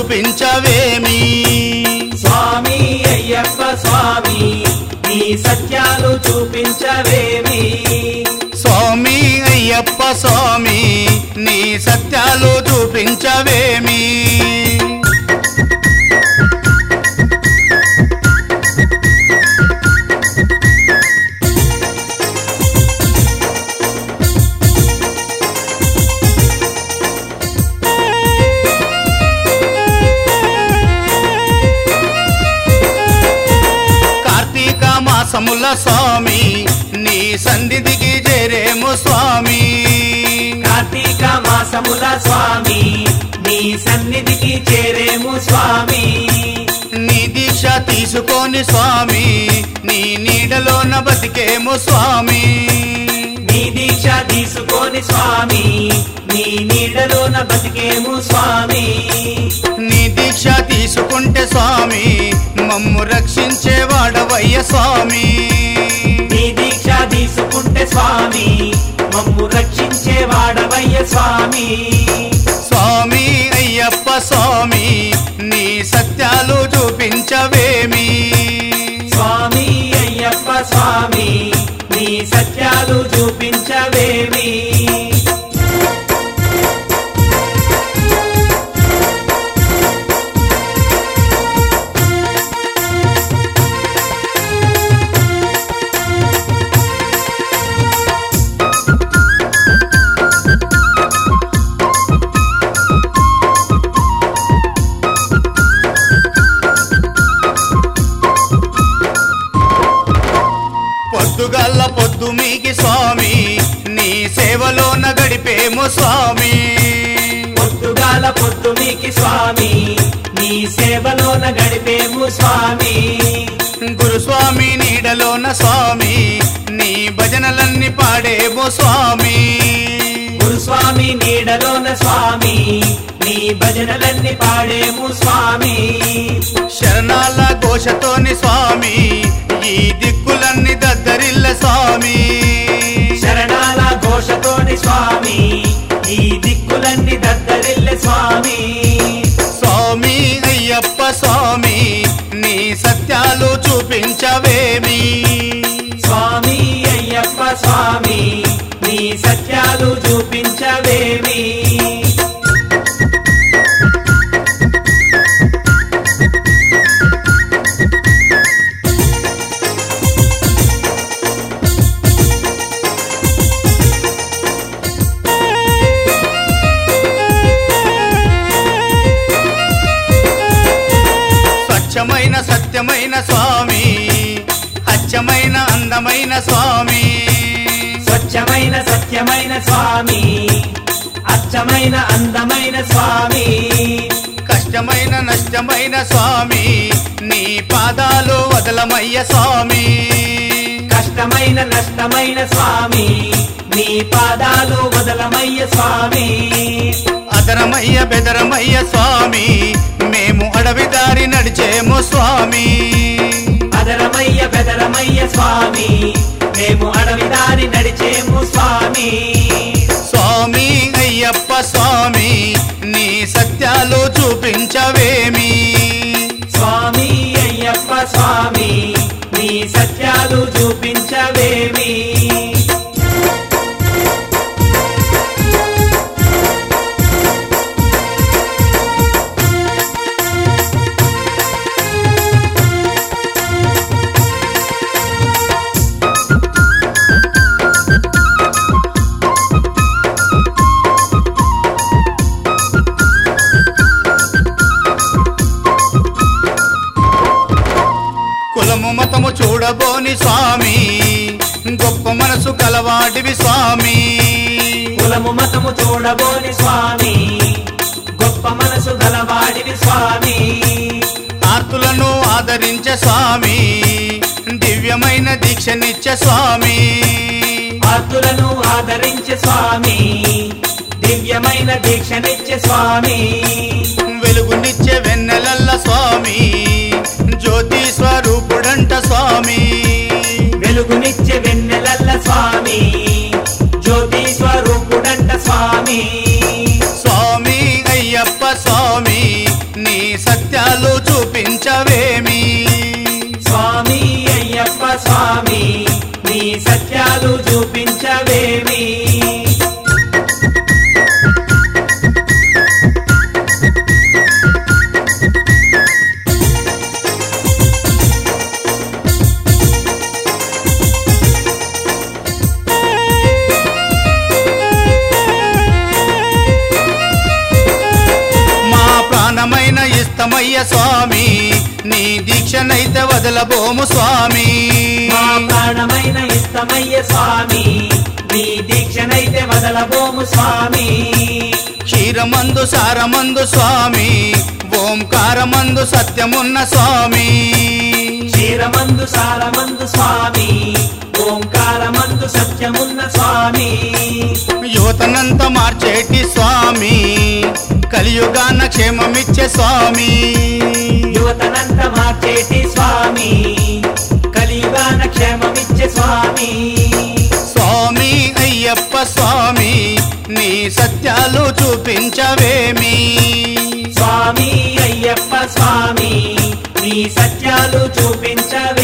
చూపించవేమి స్వామి అయ్యప్ప స్వామి నీ సత్యాలు చూపించవేమి స్వామి అయ్యప్ప స్వామి నీ సత్యాలు చూపించవేమి కార్తీక మాసముల స్వామి నీ సన్నిధికి చేరేము స్వామి కార్తీక మాసముల స్వామి నీ సన్నిధికి చేరేము స్వామి నీ దీక్ష తీసుకొని స్వామి నీ నీడలోన బతికేము స్వామి నీ దీక్ష తీసుకొని స్వామి నీ నీడలోన బతికేము స్వామి నీ దీక్ష తీసుకుంటే స్వామి మమ్ము రక్షించేవాడవయ్య స్వామి నీ దీక్ష తీసుకుంటే స్వామి మమ్ము రక్షించే వాడవయ్య స్వామి స్వామి అయ్యప్ప స్వామి నీ సత్యాలు చూపించవేమి స్వామి అయ్యప్ప స్వామి నీ సత్యాలు చూపించవేమి పొద్దుగల్ల పొద్దు మీకి స్వామి నీ సేవలోన గడిపేము స్వామి పొద్దుగాల పొద్దు మీకి స్వామి నీ సేవలోన గడిపేము స్వామి గురుస్వామి నీడలోన స్వామి నీ భజనలన్నీ పాడేము స్వామి గురుస్వామి నీడలోన స్వామి నీ భజనలన్నీ పాడేము స్వామి శరణాల ఘోషతోని స్వామి ఈ దిక్కులన్నీ దద్దరిల్ల స్వామి శరణాల ఘోషతోని స్వామి ఈ దిక్కులన్నీ దద్దరిల్లె స్వామి స్వామి అయ్యప్ప స్వామి నీ సత్యాలు చూపించవేమి స్వామి అయ్యప్ప స్వామి నీ సత్యాలు చూపించవేమి స్వచ్ఛమైన సత్యమైన స్వామి అచ్చమైన అందమైన స్వామి స్వచ్ఛమైన సత్యమైన స్వామి అచ్చమైన అందమైన స్వామి కష్టమైన నష్టమైన స్వామి నీ పాదాలు వదలమయ్య స్వామి కష్టమైన నష్టమైన స్వామి నీ పాదాలు వదలమయ్య స్వామి అదరమయ్య బెదరమయ్య స్వామి మేము అడవి దారి నడిచేము స్వామి అదరమయ్య బెదరమయ్య స్వామి మేము అడవి దారి నడిచేము స్వామి స్వామి అయ్యప్ప స్వామి నీ సత్యాలు చూపించవేమి స్వామి అయ్యప్ప స్వామి నీ సత్యాలు చూపించవేమి కులము మతము చూడబోని స్వామి గొప్ప మనసు కలవాడివి స్వామి కులము మతము చూడబోని స్వామి గొప్ప మనసు గలవాడివి స్వామి ఆర్తులను ఆదరించే స్వామి దివ్యమైన దీక్షనిచ్చే స్వామి ఆర్తులను ఆదరించే స్వామి దివ్యమైన దీక్షనిచ్చే స్వామి వెలుగునిచ్చే వెన్నెలల్ల స్వామి జ్యోతి స్వరూపుడంట స్వామి వెలుగునిచ్చే వెన్నెలల్ల స్వామి జ్యోతి స్వరూపుడంట స్వామి స్వామి అయ్యప్ప స్వామి నీ సత్యాలు చూపించవేమి స్వామి అయ్యప్ప స్వామి నీ సత్యాలు చూపించవేమి మా ప్రాణమైన ఇష్టమయ్య స్వామి నీ దీక్షనైతే వదలబోము స్వామి మా ప్రాణమైన ఇష్టమయ్య స్వామి నీ దీక్షనైతే వదలబోము స్వామి క్షీరమందు సారమందు స్వామి ఓంకారమందు సత్యమున్న స్వామి క్షీరమందు సారమందు స్వామి ఓంకారమందు సత్యమున్న స్వామి యువతనంత మార్చేటి స్వామి కలియుగాన క్షేమమిచ్చే స్వామి యువతనంత మార్చేటి స్వామి కలియుగాన క్షేమమిచ్చే స్వామి స్వామి అయ్యప్ప స్వామి నీ సత్యాలు చూపించవేమి స్వామి అయ్యప్ప స్వామి నీ సత్యాలు చూపించవేమి